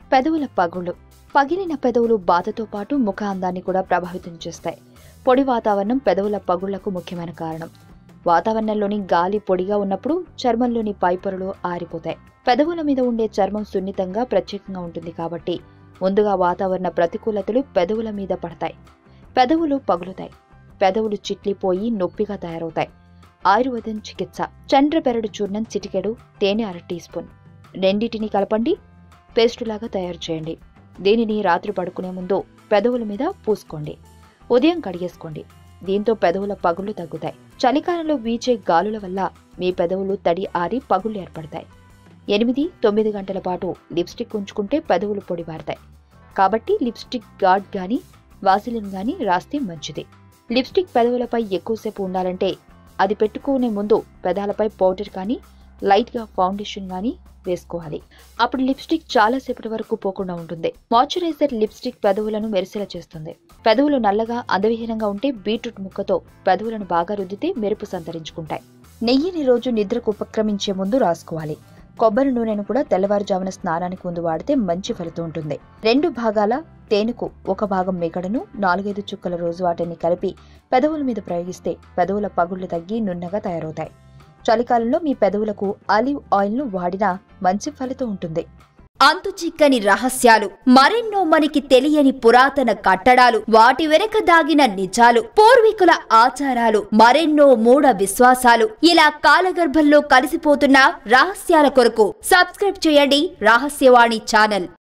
పెదవుల పగుళ్ళు పగిలిన పెదవులు బాధతో పాటు ముఖ అందాన్ని కూడా ప్రభావితం చేస్తాయి పొడి వాతావరణం పెదవుల పగుళ్లకు ముఖ్యమైన కారణం వాతావరణంలోని గాలి పొడిగా ఉన్నప్పుడు చర్మంలోని పైపొరలు ఆరిపోతాయి పెదవుల మీద ఉండే చర్మం సున్నితంగా ప్రత్యేకంగా ఉంటుంది కాబట్టి ముందుగా వాతావరణ ప్రతికూలతలు పెదవుల మీద పడతాయి పెదవులు పగులుతాయి పెదవులు చిట్లిపోయి నొప్పిగా తయారవుతాయి ఆయుర్వేదం చికిత్స చండ్రపెరడు చూర్ణం చిటికెడు తేనె అర టీ స్పూన్ రెండింటిని కలపండి పేస్టులాగా తయారు చేయండి దీనిని రాత్రి పడుకునే ముందు పెదవుల మీద పూసుకోండి ఉదయం కడిగేసుకోండి దీంతో పెదవుల పగుళ్లు తగ్గుతాయి చలికాలంలో వీచే గాలుల వల్ల మీ పెదవులు తడి ఆరి పగుళ్లు ఏర్పడతాయి ఎనిమిది తొమ్మిది గంటల పాటు లిప్స్టిక్ ఉంచుకుంటే పెదవులు పొడిబారుతాయి కాబట్టి లిప్స్టిక్ గాడ్ గాని వాసిలిన్ గాని రాస్తే మంచిది లిప్స్టిక్ పెదవులపై ఎక్కువసేపు ఉండాలంటే అది పెట్టుకునే ముందు పెదాలపై పౌడర్ కానీ లైట్గా ఫౌండేషన్ కానీ వేసుకోవాలి అప్పుడు లిప్స్టిక్ చాలా సేపటి వరకు పోకుండా ఉంటుంది మాయిశ్చరైజర్ లిప్స్టిక్ పెదవులను మెరిసేలా చేస్తుంది పెదవులు నల్లగా అందవిహీనంగా ఉంటే బీట్రూట్ ముక్కతో పెదవులను బాగా రుద్దితే మెరుపు సంతరించుకుంటాయి నెయ్యిని రోజు నిద్రకు ఉపక్రమించే ముందు రాసుకోవాలి కొబ్బరి నూనెను కూడా తెల్లవారుజామున స్నానానికి ముందు వాడితే మంచి ఫలితం ఉంటుంది రెండు భాగాల తేనెకు ఒక భాగం మిగడను నాలుగైదు చుక్కల రోజు వాటిని కలిపి పెదవుల మీద ప్రయోగిస్తే పెదవుల పగుళ్లు తగ్గి నున్నగా తయారవుతాయి చలికాలంలో మీ పెదవులకు ఆలివ్ ఆయిల్ను వాడినా మంచి ఫలితం ఉంటుంది అంతు చిక్కని రహస్యాలు మరెన్నో మనకి తెలియని పురాతన కట్టడాలు వాటి వెనక దాగిన నిజాలు పూర్వీకుల ఆచారాలు మరెన్నో మూఢ విశ్వాసాలు ఇలా కాలగర్భంలో కలిసిపోతున్న రహస్యాల కొరకు సబ్స్క్రైబ్ చేయండి రహస్యవాణి ఛానల్